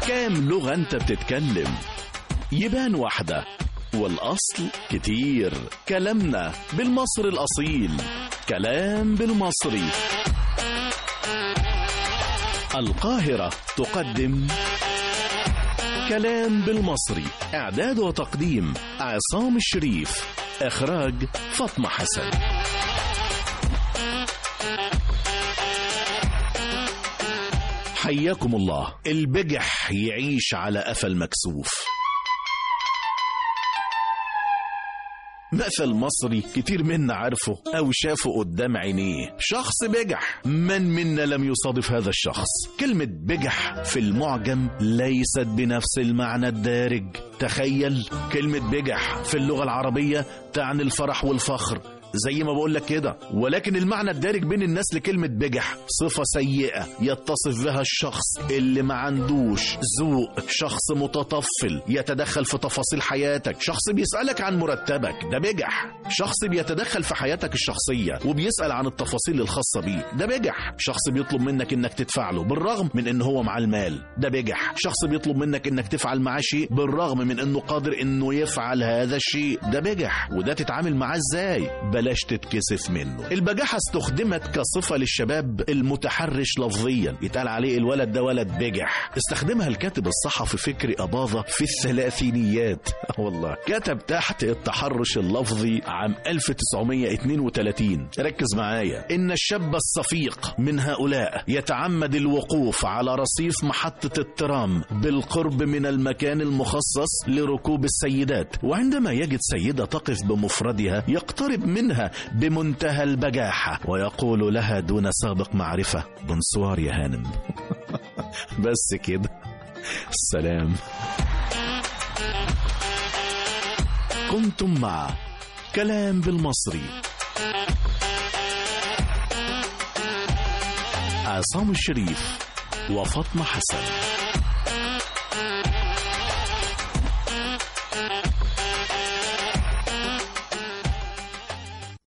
كام لغة انت بتتكلم يبان واحدة والأصل كتير كلامنا بالمصري الأصيل كلام بالمصري القاهرة تقدم كلام بالمصري إعداد وتقديم عصام الشريف إخراج فاطمة حسن حياكم الله البجح يعيش على قفا المكسوف مثل مصري كتير منا عارفه أو شافه قدام عينيه شخص بجح من منا لم يصادف هذا الشخص كلمة بجح في المعجم ليست بنفس المعنى الدارج تخيل كلمة بجح في اللغة العربية تعني الفرح والفخر زي ما بقول لك كده ولكن المعنى الدارج بين الناس لكلمة بجح صفة سيئة يتصف بها الشخص اللي ما عندوش ذوق شخص متطفل يتدخل في تفاصيل حياتك شخص بيسألك عن مرتبك ده بجح شخص بيتدخل في حياتك الشخصية وبيسأل عن التفاصيل الخاصة بيه ده بجح شخص بيطلب منك انك تدفع له بالرغم من ان هو معاه المال ده بجح شخص بيطلب منك انك تفعل معاه شيء بالرغم من انه قادر انه يفعل هذا الشيء ده بجح وده تتعامل معاه ازاي بلاش تتكسف منه البجاحة استخدمت كصفة للشباب المتحرش لفظيا يتقال عليه الولد ده ولد بجح استخدمها الكاتب الصحفي فكري أباظة في الثلاثينيات والله كتب تحت التحرش اللفظي عام 1932 ركز معايا إن الشاب الصفيق من هؤلاء يتعمد الوقوف على رصيف محطة الترام بالقرب من المكان المخصص لركوب السيدات وعندما يجد سيدة تقف بمفردها يقترب منها بمنتهى البجاحة ويقول لها دون سابق معرفة بونسوار يا هانم بس كده السلام كنتم مع كلام بالمصري عصام الشريف وفاطمة حسن